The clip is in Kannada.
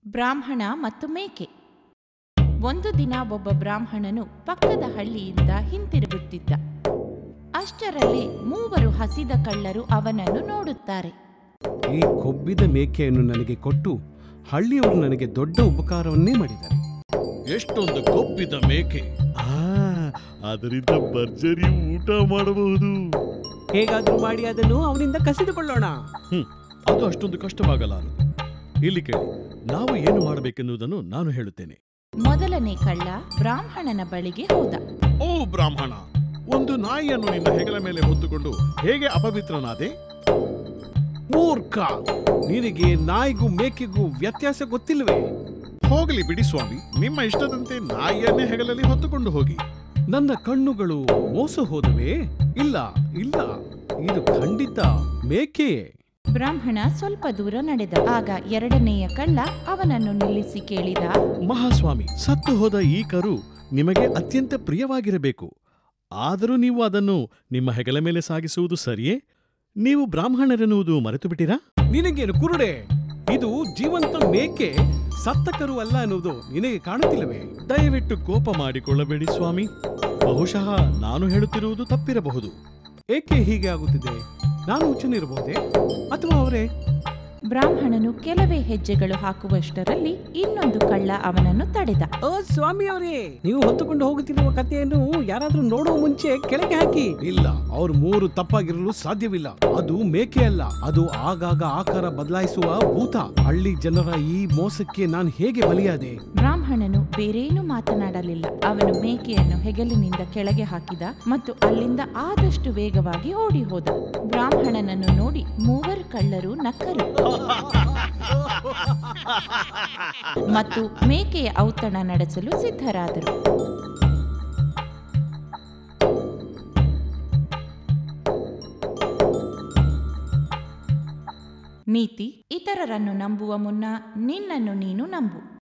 ಬ್ರಾಹ್ಮಣ ಮತ್ತು ಮೇಕೆ ಒಂದು ದಿನ ಒಬ್ಬ ಬ್ರಾಹ್ಮಣನು ಪಕ್ಕದ ಹಳ್ಳಿಯಿಂದ ಹಿಂತಿರುಗುತ್ತಿದ್ದ ಅಷ್ಟರಲ್ಲಿ ಮೂವರು ಹಸಿದ ಕಳ್ಳರು ಅವನನ್ನು ನೋಡುತ್ತಾರೆ ಈ ಕೊಬ್ಬಿದ ಮೇಕೆಯನ್ನು ನನಗೆ ಕೊಟ್ಟು ಹಳ್ಳಿಯವರು ನನಗೆ ದೊಡ್ಡ ಉಪಕಾರವನ್ನೇ ಮಾಡಿದ್ದಾರೆ ಎಷ್ಟೊಂದು ಕೊಬ್ಬಿದ ಮೇಕೆ ಆ ಅದರಿಂದ ಭರ್ಜರಿ ಊಟ ಮಾಡಬಹುದು ಹೇಗಾದ್ರೂ ಮಾಡಿ ಅದನ್ನು ಅವನಿಂದ ಕಸಿದುಕೊಳ್ಳೋಣ ಅದು ಅಷ್ಟೊಂದು ಕಷ್ಟವಾಗಲಾರದು ಇಲ್ಲಿ ಕೇಳಿ ನಾವು ಏನು ಮಾಡಬೇಕೆನ್ನುವುದನ್ನು ನಾನು ಹೇಳುತ್ತೇನೆ ಮೊದಲನೇ ಕಳ್ಳ ಬ್ರಾಹ್ಮಣನ ಬಳಿಗೆ ಹೋದ ಓ ಬ್ರಾಹ್ಮಣ ಒಂದು ನಾಯಿಯನ್ನು ನಿನ್ನ ಹೆಗಲ ಮೇಲೆ ಹೊತ್ತುಕೊಂಡು ಹೇಗೆ ಅಪವಿತ್ರನಾದೆ ಮೂರ್ಖ ನಿನಗೆ ನಾಯಿಗೂ ಮೇಕೆಗೂ ವ್ಯತ್ಯಾಸ ಗೊತ್ತಿಲ್ವೇ ಹೋಗಲಿ ಬಿಡಿ ಸ್ವಾಮಿ ನಿಮ್ಮ ಇಷ್ಟದಂತೆ ನಾಯಿಯನ್ನೇ ಹೆಗಲಲ್ಲಿ ಹೊತ್ತುಕೊಂಡು ಹೋಗಿ ನನ್ನ ಕಣ್ಣುಗಳು ಮೋಸ ಹೋದವೇ ಇಲ್ಲ ಇಲ್ಲ ಇದು ಖಂಡಿತ ಮೇಕೆಯೇ ಬ್ರಾಹ್ಮಣ ಸ್ವಲ್ಪ ದೂರ ನಡೆದ ಆಗ ಎರಡನೆಯ ಕಳ್ಳ ಅವನನ್ನು ನಿಲ್ಲಿಸಿ ಕೇಳಿದ ಮಹಾಸ್ವಾಮಿ ಸತ್ತು ಹೋದ ಈ ಕರು ನಿಮಗೆ ಅತ್ಯಂತ ಪ್ರಿಯವಾಗಿರಬೇಕು ಆದರೂ ನೀವು ಅದನ್ನು ನಿಮ್ಮ ಹೆಗಲ ಮೇಲೆ ಸಾಗಿಸುವುದು ಸರಿಯೇ ನೀವು ಬ್ರಾಹ್ಮಣರೆನ್ನುವುದು ಮರೆತು ಬಿಟ್ಟಿರಾ ನಿನಗೇನು ಕುರುಡೆ ಇದು ಜೀವಂತ ಮೇಕೆ ಸತ್ತ ಕರು ಅಲ್ಲ ಅನ್ನುವುದು ನಿನಗೆ ಕಾಣುತ್ತಿಲ್ಲವೇ ದಯವಿಟ್ಟು ಕೋಪ ಮಾಡಿಕೊಳ್ಳಬೇಡಿ ಸ್ವಾಮಿ ಬಹುಶಃ ನಾನು ಹೇಳುತ್ತಿರುವುದು ತಪ್ಪಿರಬಹುದು ಏಕೆ ಹೀಗೆ ಆಗುತ್ತಿದೆ ನಾನು ಹುಚ್ಚನಿರಬಹುದೇ ಅಥವಾ ಅವರೇ ಬ್ರಾಹ್ಮಣನು ಕೆಲವೇ ಹೆಜ್ಜೆಗಳು ಹಾಕುವಷ್ಟರಲ್ಲಿ ಇನ್ನೊಂದು ಕಳ್ಳ ಅವನನ್ನು ತಡೆದ ಓ ಸ್ವಾಮಿ ಅವರೇ ನೀವು ಹೊತ್ತುಕೊಂಡು ಹೋಗುತ್ತಿರುವ ಕಥೆಯನ್ನು ಯಾರಾದ್ರೂ ನೋಡುವ ಮುಂಚೆ ಕೆಳಗೆ ಹಾಕಿ ಇಲ್ಲ ಅವ್ರು ಮೂರು ತಪ್ಪಾಗಿರಲು ಸಾಧ್ಯವಿಲ್ಲ ಅದು ಮೇಕೆ ಅಲ್ಲ ಅದು ಆಗಾಗ ಆಕಾರ ಬದಲಾಯಿಸುವ ಭೂತ ಹಳ್ಳಿ ಜನರ ಈ ಮೋಸಕ್ಕೆ ನಾನು ಹೇಗೆ ಬಲಿಯಾದೆ ಬ್ರಾಹ್ಮಣನು ಬೇರೇನೂ ಮಾತನಾಡಲಿಲ್ಲ ಅವನು ಮೇಕೆಯನ್ನು ಹೆಗಲಿನಿಂದ ಕೆಳಗೆ ಹಾಕಿದ ಮತ್ತು ಅಲ್ಲಿಂದ ಆದಷ್ಟು ವೇಗವಾಗಿ ಓಡಿ ಹೋದ ಬ್ರಾಹ್ಮಣನನ್ನು ನೋಡಿ ಮೂವರು ಕಳ್ಳರು ನಕ್ಕರು ಮತ್ತು ಮೇಕೆಯ ಔತಣ ನಡೆಸಲು ಸಿದ್ಧರಾದರು ನೀತಿ ಇತರರನ್ನು ನಂಬುವ ಮುನ್ನ ನಿನ್ನನ್ನು ನೀನು ನಂಬು